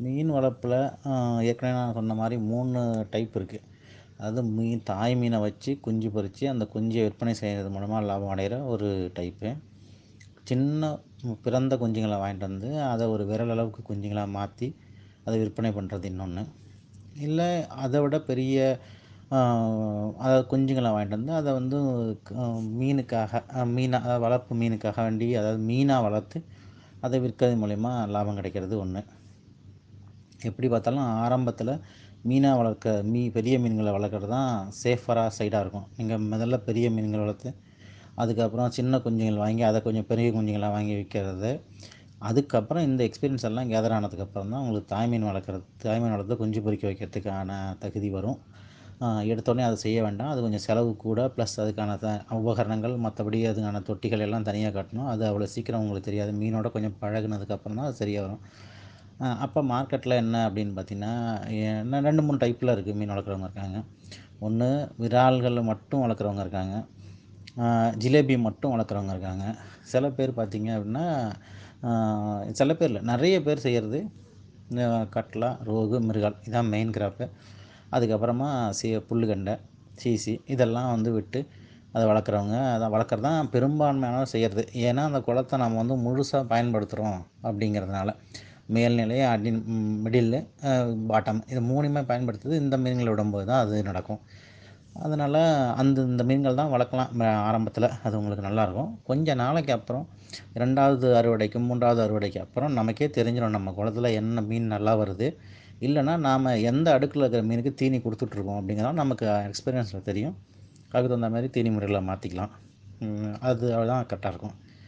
மீன் வளர்ப்பில் ஏற்கனவே நான் சொன்ன மாதிரி மூணு டைப் இருக்குது அதாவது மீன் தாய் மீனை வச்சு குஞ்சு பொரித்து அந்த குஞ்சை விற்பனை செய்கிறது மூலமாக லாபம் அடைகிற ஒரு டைப்பு சின்ன பிறந்த குஞ்சுங்களை வாங்கிட்டு வந்து அதை ஒரு விரல் அளவுக்கு குஞ்சுங்களாக மாற்றி அதை விற்பனை பண்ணுறது இன்னொன்று இல்லை அதை விட பெரிய அதாவது குஞ்சுங்களை வாங்கிட்டு வந்து அதை வந்து மீனுக்காக மீனாக அதாவது வளர்ப்பு மீனுக்காக வேண்டி அதாவது மீனாக வளர்த்து அதை விற்கிறது மூலிமா லாபம் கிடைக்கிறது ஒன்று எப்படி பார்த்தாலும் ஆரம்பத்தில் மீனாக வளர்க்க மீ பெரிய மீன்களை வளர்க்குறது தான் சேஃபராக சைடாக இருக்கும் நீங்கள் முதல்ல பெரிய மீன்கள் வளர்த்து அதுக்கப்புறம் சின்ன குஞ்சுகள் வாங்கி அதை கொஞ்சம் பெரிய குஞ்சுங்களாக வாங்கி விற்கிறது அதுக்கப்புறம் இந்த எக்ஸ்பீரியன்ஸ் எல்லாம் கேதர் ஆனதுக்கப்புறம் தான் உங்களுக்கு தாய்மீன் வளர்க்குறது தாய்மீன் வளர்த்து குஞ்சு பொறிக்க வைக்கிறதுக்கான தகுதி வரும் எடுத்தோடனே அதை செய்ய வேண்டாம் அது கொஞ்சம் செலவு கூட ப்ளஸ் அதுக்கான த உபகரணங்கள் மற்றபடி அதுக்கான தொட்டிகள் எல்லாம் தனியாக கட்டணும் அது அவ்வளோ சீக்கிரம் உங்களுக்கு தெரியாது மீனோட கொஞ்சம் பழகுனதுக்கப்புறம் தான் அது சரியாக வரும் அப்போ மார்க்கெட்டில் என்ன அப்படின்னு பார்த்தீங்கன்னா என்ன ரெண்டு மூணு டைப்பில் இருக்குது மீன் வளர்க்குறவங்க இருக்காங்க ஒன்று விரால்கள் மட்டும் வளர்க்குறவங்க இருக்காங்க ஜிலேபி மட்டும் வளர்க்குறவங்க இருக்காங்க சில பேர் பார்த்திங்க அப்படின்னா சில பேர் இல்லை நிறைய பேர் செய்கிறது இந்த கட்லா ரோகு மிருகால் இதான் மெயின் கிராப்பு அதுக்கப்புறமா சி புல்லுகண்டை சீசி இதெல்லாம் வந்து விட்டு அதை வளர்க்குறவங்க அதை வளர்க்குறது தான் பெரும்பான்மையானவர் செய்கிறது ஏன்னா அந்த குளத்தை நம்ம வந்து முழுசாக பயன்படுத்துகிறோம் அப்படிங்கிறதுனால மேல்நிலை அடி மிடில் பாட்டம் இது மூணுமே பயன்படுத்துறது இந்த மீன்களை விடும்போது தான் அது நடக்கும் அதனால் அந்த இந்த மீன்கள் தான் வளர்க்கலாம் ஆரம்பத்தில் அது உங்களுக்கு நல்லாயிருக்கும் கொஞ்ச நாளைக்கு அப்புறம் ரெண்டாவது அறுவடைக்கு மூன்றாவது அறுவடைக்கு அப்புறம் நமக்கே தெரிஞ்சிடும் நம்ம குளத்துல என்ன மீன் நல்லா வருது இல்லைன்னா நாம் எந்த அடுக்கில் இருக்கிற மீனுக்கு தீனி கொடுத்துட்ருக்கோம் அப்படிங்கிறதால நமக்கு எக்ஸ்பீரியன்ஸில் தெரியும் அதுக்கு தகுந்த மாதிரி தீனி முறைகளை மாற்றிக்கலாம் அது அவ்வளோதான் கரெக்டாக இருக்கும்